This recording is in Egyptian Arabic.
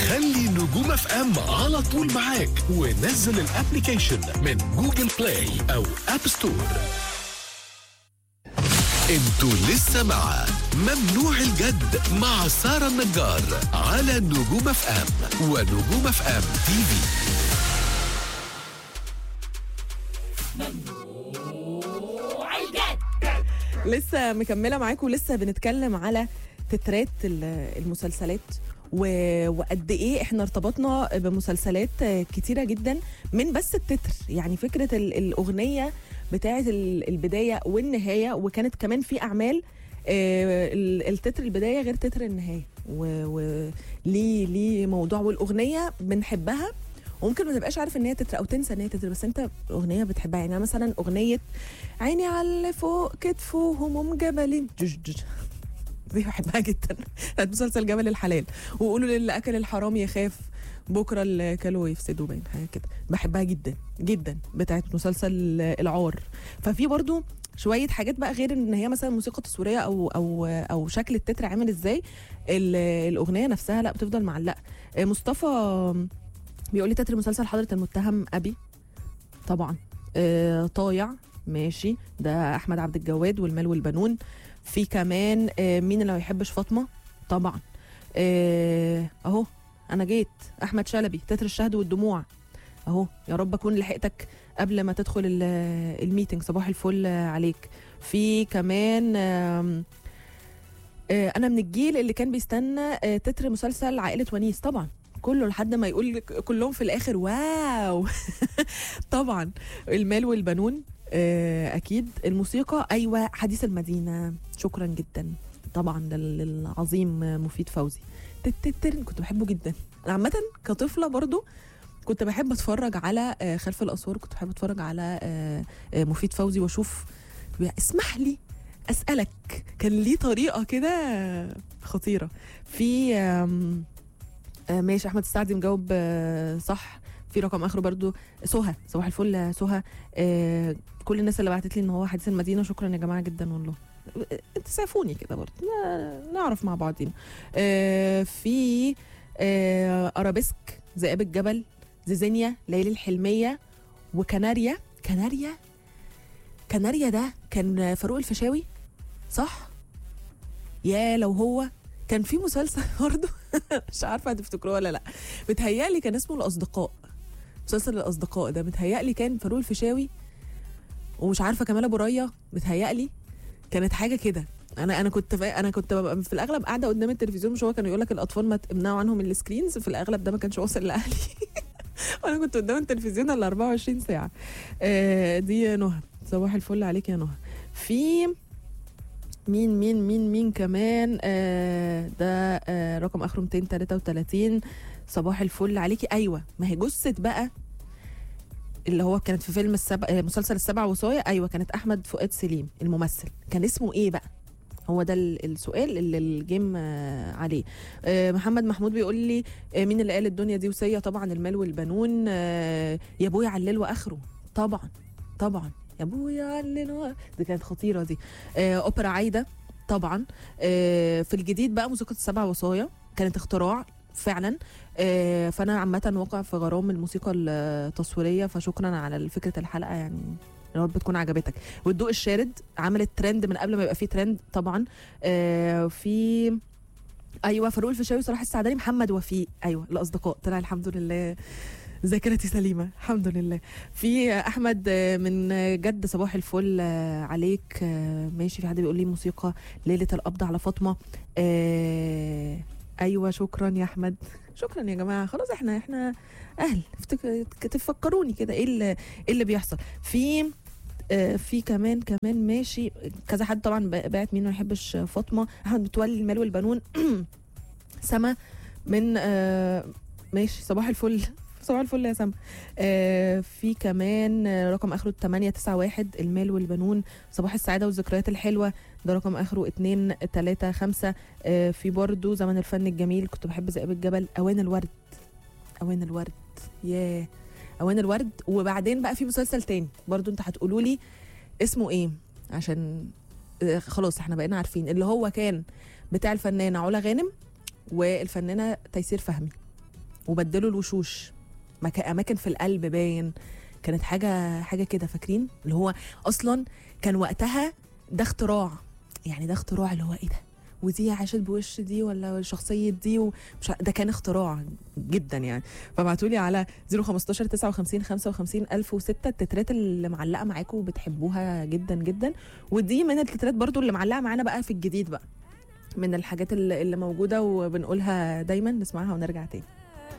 خلي نجوم اف ام على طول معاك ونزل الابليكيشن من جوجل بلاي او اب ستور انتوا لسه مع ممنوع الجد مع سارة النجار على نجوم اف ام ونجوم اف ام تي في لسه مكمله معاكم ولسه بنتكلم على تترات ال- المسلسلات و- وقد ايه احنا ارتبطنا بمسلسلات كتيره جدا من بس التتر يعني فكره ال- الاغنيه بتاعه ال- البدايه والنهايه وكانت كمان في اعمال آه، ال- التتر البدايه غير تتر النهايه وليه ليه موضوع والاغنيه بنحبها وممكن ما تبقاش عارف ان هي تتر او تنسى ان هي تتر بس انت اغنيه بتحبها يعني أنا مثلا اغنيه عيني على اللي فوق كتفه هموم جبل جج جج دي بحبها جدا بتاعت مسلسل جبل الحلال وقولوا للي اكل الحرام يخاف بكره اللي كلوا يفسدوا باين حاجه كده بحبها جدا جدا بتاعت مسلسل العار ففي برضو شويه حاجات بقى غير ان هي مثلا موسيقى تصويريه او او او شكل التتر عامل ازاي ال- الاغنيه نفسها لا بتفضل معلقه مصطفى بيقول لي تتر مسلسل حضره المتهم ابي طبعا آه طايع ماشي ده احمد عبد الجواد والمال والبنون في كمان آه مين اللي ما يحبش فاطمه طبعا آه اهو انا جيت احمد شلبي تتر الشهد والدموع اهو يا رب اكون لحقتك قبل ما تدخل ال- الميتنج صباح الفل عليك في كمان آم، آه انا من الجيل اللي كان بيستنى آه تتر مسلسل عائله ونيس طبعا كله لحد ما يقول كلهم في الاخر واو طبعا المال والبنون آه، اكيد الموسيقى ايوه حديث المدينه شكرا جدا طبعا لل- للعظيم مفيد فوزي تتتر كنت بحبه جدا انا عامه كطفله برضو كنت بحب اتفرج على آه، خلف الاسوار كنت بحب اتفرج على آه، آه، مفيد فوزي واشوف اسمح لي اسالك كان ليه طريقه كده خطيره في آم، آه، ماشي احمد السعدي مجاوب آه، صح في رقم اخره برضو سهى صباح الفل يا سهى آه، كل الناس اللي بعتت لي ان هو حديث المدينه شكرا يا جماعه جدا والله انت سافوني كده برضه نا- نعرف مع بعضينا آه، في آه، ارابيسك ذئاب الجبل زيزينيا ليالي الحلميه وكناريا كناريا كناريا ده كان فاروق الفيشاوي صح يا لو هو كان في مسلسل برضه مش عارفه هتفتكروه ولا لا متهيألي كان اسمه الاصدقاء مسلسل الاصدقاء ده متهيألي كان فاروق الفيشاوي ومش عارفه كمال ابو ريا متهيألي كانت حاجه كده انا انا كنت فا... انا كنت ببقى في الاغلب قاعده قدام التلفزيون مش هو كانوا يقول لك الاطفال ما تمنعوا عنهم السكرينز في الاغلب ده ما كانش واصل لاهلي وانا كنت قدام التلفزيون ال 24 ساعه آه دي نهى صباح الفل عليك يا نهى في مين مين مين مين كمان آه ده آه رقم اخره 233 صباح الفل عليكي ايوه ما هي جثه بقى اللي هو كانت في فيلم السبع آه، مسلسل السبع وصايا ايوه كانت احمد فؤاد سليم الممثل كان اسمه ايه بقى هو ده ال- السؤال اللي الجيم آه، عليه آه، محمد محمود بيقول لي آه، مين اللي قال الدنيا دي وصيه طبعا المال والبنون آه، يا ابويا علل واخره طبعا طبعا يا ابويا علل و- دي كانت خطيره دي آه، اوبرا عايده طبعا آه، في الجديد بقى موسيقى السبع وصايا كانت اختراع فعلا آه، فانا عامه واقع في غرام الموسيقى التصويريه فشكرا على فكره الحلقه يعني يا رب تكون عجبتك والضوء الشارد عملت ترند من قبل ما يبقى فيه ترند طبعا آه، في ايوه فاروق الفيشاوي صلاح السعداني محمد وفيق ايوه الاصدقاء طلع الحمد لله ذاكرتي سليمه الحمد لله في احمد آه، من جد صباح الفل آه، عليك آه، ماشي في حد بيقول لي موسيقى ليله القبض على فاطمه آه، ايوه شكرا يا احمد شكرا يا جماعه خلاص احنا احنا اهل افتك- تفكروني كده ايه اللي ايه اللي بيحصل في آه، في كمان كمان ماشي كذا حد طبعا ب- باعت مين ما يحبش فاطمه احمد متولي المال والبنون سما من آه، ماشي صباح الفل صباح الفل يا سما آه، في كمان آه، رقم اخره 891 المال والبنون صباح السعاده والذكريات الحلوه ده رقم اخره 2 3 5 آه، في برضو زمن الفن الجميل كنت بحب ذئاب الجبل اوان الورد اوان الورد ياه اوان الورد وبعدين بقى في مسلسل تاني برضو انت هتقولوا لي اسمه ايه عشان آه، خلاص احنا بقينا عارفين اللي هو كان بتاع الفنانه علا غانم والفنانه تيسير فهمي وبدلوا الوشوش مك- اماكن في القلب باين كانت حاجه حاجه كده فاكرين اللي هو اصلا كان وقتها ده اختراع يعني ده اختراع اللي هو ايه ده ودي عاشت بوش دي ولا شخصيه دي ومش ع- ده كان اختراع جدا يعني فابعتوا لي على 015 59 55 1006 التترات اللي معلقه معاكم وبتحبوها جدا جدا ودي من التترات برضو اللي معلقه معانا بقى في الجديد بقى من الحاجات اللي اللي موجوده وبنقولها دايما نسمعها ونرجع تاني